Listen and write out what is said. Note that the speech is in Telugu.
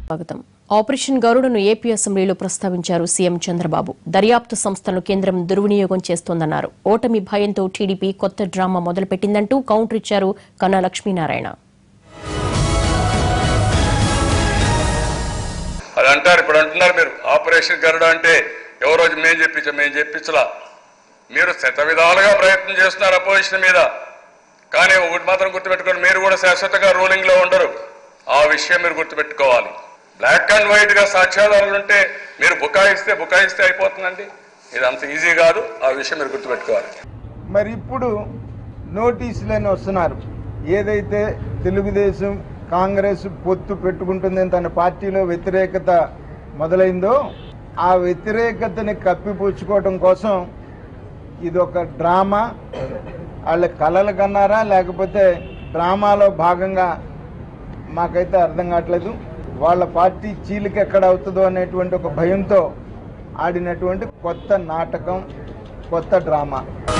స్వాగతం ఆపరేషన్ గరుడను ఏపీ అసెంబ్లీలో ప్రస్తావించారు సీఎం చంద్రబాబు దర్యాప్తు సంస్థలను కేంద్రం దుర్వినియోగం చేస్తోందన్నారు ఓటమి భయంతో టీడీపీ కొత్త డ్రామా మొదలుపెట్టిందంటూ కౌంటర్ ఇచ్చారు కన్నా లక్ష్మీనారాయణ అది అంటారు ఇప్పుడు అంటున్నారు మీరు ఆపరేషన్ గరుడ అంటే ఎవరో మేము చెప్పించాం మేము చెప్పించలా మీరు శత విధాలుగా ప్రయత్నం చేస్తున్నారు అపోజిషన్ మీద కానీ ఒకటి మాత్రం గుర్తుపెట్టుకోండి మీరు కూడా శాశ్వతంగా రూలింగ్ లో ఉండరు ఆ విషయం మీరు గుర్తుపెట్టుకోవాలి బ్లాక్ అండ్ వైట్ గా సాక్ష్యాధారాలు ఉంటే మీరు బుకాయిస్తే బుకాయిస్తే అయిపోతుందండి ఇది అంత ఈజీ కాదు ఆ విషయం మీరు గుర్తుపెట్టుకోవాలి మరి ఇప్పుడు నోటీసులని వస్తున్నారు ఏదైతే తెలుగుదేశం కాంగ్రెస్ పొత్తు పెట్టుకుంటుందని తన పార్టీలో వ్యతిరేకత మొదలైందో ఆ వ్యతిరేకతని కప్పిపుచ్చుకోవడం కోసం ఇది ఒక డ్రామా వాళ్ళ కలలు కన్నారా లేకపోతే డ్రామాలో భాగంగా మాకైతే అర్థం కావట్లేదు వాళ్ళ పార్టీ చీలిక ఎక్కడ అవుతుందో అనేటువంటి ఒక భయంతో ఆడినటువంటి కొత్త నాటకం కొత్త డ్రామా